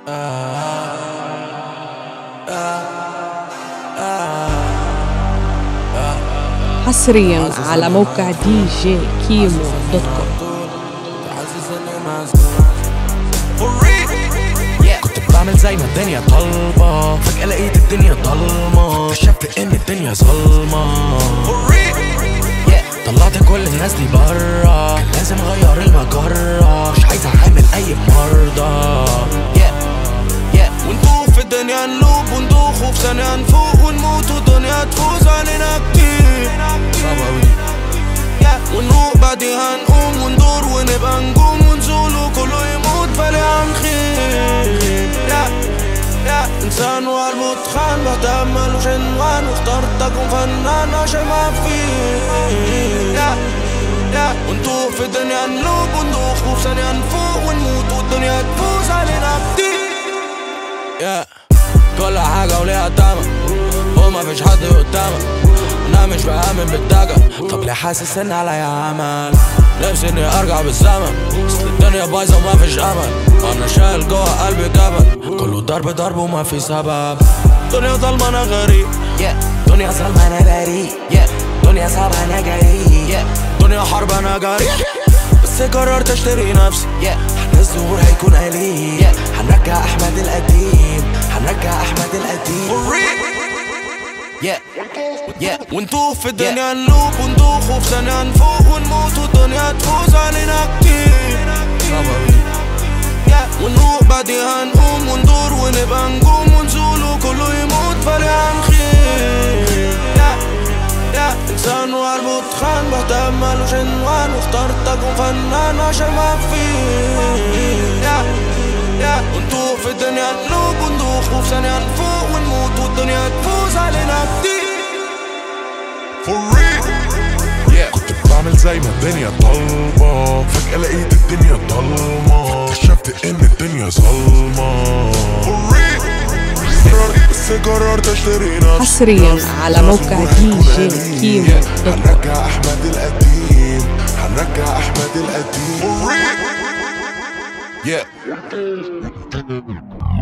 حصريا على موقع دي جي كيمو دوت كوم كنت بعمل زي ما الدنيا طالبة فجأة لقيت الدنيا ضلمة اكتشفت ان الدنيا ظلمة طلعت كل الناس دي برا كان لازم اغير المجرة مش عايز اعمل اي مرضى ونطوف في الدنيا نلوب وندوخ وفي ثانية نفوق ونموت والدنيا تفوز علينا كتير ونروق بعديها نقوم وندور ونبقى نجوم ونزول وكله يموت فليه عنخير يا يا انسان وقلبه اتخان بتأمل وشنوان واخترت اكون فنان عشان ما فيه يا يا ونطوف في الدنيا نلوب وندوخ وفي ثانية نفوق ونموت والدنيا تفوز علينا كتير يا كل حاجة وليها تمن وما فيش حد قدامك انا مش بآمن بالدجا طب ليه حاسس ان عليا عمل نفسي اني ارجع بالزمن اصل الدنيا بايظة وما فيش امل انا شايل جوه قلبي جبل كله ضرب ضرب وما في سبب دنيا ظلمة انا غريب دنيا ظلمة انا بريء دنيا صعبة انا جريء دنيا حرب انا جريح بس قررت اشتري نفسي احنا الظهور هيكون قليل هنرجع احمد القديم هنرجع احمد القديم yeah. yeah. ونطوف في الدنيا نلوب وندوخ وفي ثانية نفوق ونموت والدنيا تفوز علينا كتير yeah. ونروق بعديها نقوم وندور ونبقى نجوم ونزول وكله يموت فليه خير yeah. yeah. انسان وقلبه اتخان بتأمل وشنوان واخترت اكون فنان عشان ما فيه yeah. yeah. ونطوف في الدنيا نلوب وندوخ وفي ثانية نفوق ونموت والدنيا تفوز علينا كتير For real كنت بعمل زي ما الدنيا طالبة فجأة لقيت الدنيا ضلمة اكتشفت ان الدنيا ظلمة For real قررت- بس قررت اشتري نفسي حصرياً على موقع دي جي كيمو دوت كوم. هنرجع احمد القديم هنرجع احمد القديم For real Yeah